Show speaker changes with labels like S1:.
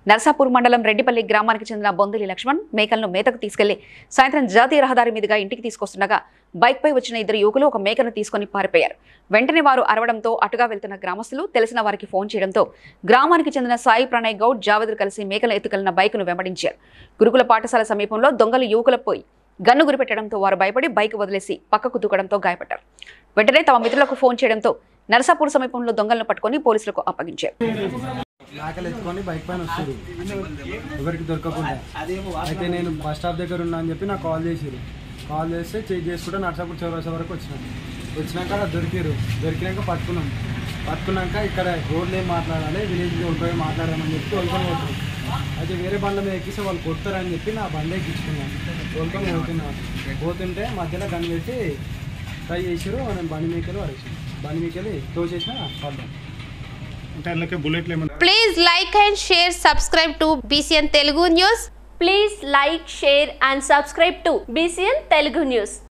S1: నర్సాపూర్ మండలం రెడ్డిపల్లి గ్రామానికి చెందిన బొందిలి లక్ష్మణ్ మేకలను మేతకు తీసుకెళ్లి సాయంత్రం జాతీయ రహదారి మీదుగా ఇంటికి తీసుకొస్తుండగా బైక్పై వచ్చిన ఇద్దరు యువకులు ఒక మేకను తీసుకొని పారిపోయారు వెంటనే వారు అరవడంతో అటుగా వెళ్తున్న గ్రామస్తులు తెలిసిన వారికి ఫోన్ చేయడంతో గ్రామానికి చెందిన సాయి ప్రణయ్ గౌడ్ జావేద్ కలిసి మేకలు ఎత్తుకెళ్లిన బైక్ను వెంబడించారు గురుకుల పాఠశాల సమీపంలో దొంగలు యువకులపై గన్ను గురిపెట్టడంతో వారు భయపడి బైక్ వదిలేసి పక్కకు దూకడంతో గాయపడ్డారు వెంటనే తమ మిత్రులకు ఫోన్ చేయడంతో నరసాపూర్ సమీపంలో దొంగలను పట్టుకొని పోలీసులకు అప్పగించారు
S2: మేకలు ఎత్తుకొని బైక్ పైన వస్తారు ఎవరికి దొరకకుండా అయితే నేను బస్ స్టాప్ దగ్గర ఉన్నా అని చెప్పి నాకు కాల్ చేసిరు కాల్ చేస్తే చెక్ చేసుకుంటే నర్సాపూర్ చౌరసా వరకు వచ్చినాం వచ్చినాక అలా దొరికిరు దొరికినాక పట్టుకున్నాం పట్టుకున్నాక ఇక్కడ రోడ్లు ఏం మాట్లాడాలి విలేజ్ రోడ్డు మాట్లాడామని చెప్పి తోలుకొని పోతాం అయితే వేరే బండ్ల మీద ఎక్కిస్తే వాళ్ళు కొడతారని చెప్పి నా బండి ఎక్కించుకున్నాను తోలుకొని పోతున్నా పోతుంటే మధ్యలో గన్ పెట్టి ట్రై చేసారు నేను బండి మీకెళ్ళి పడేసాను బండి మీకెళ్ళి తోసేసిన పడ్డాను
S3: అంటే అందులోకి బుల్లెట్లు ఏమన్నా
S4: Please like and share, subscribe to BCN Telugu News.
S5: Please like, share and subscribe to BCN Telugu News.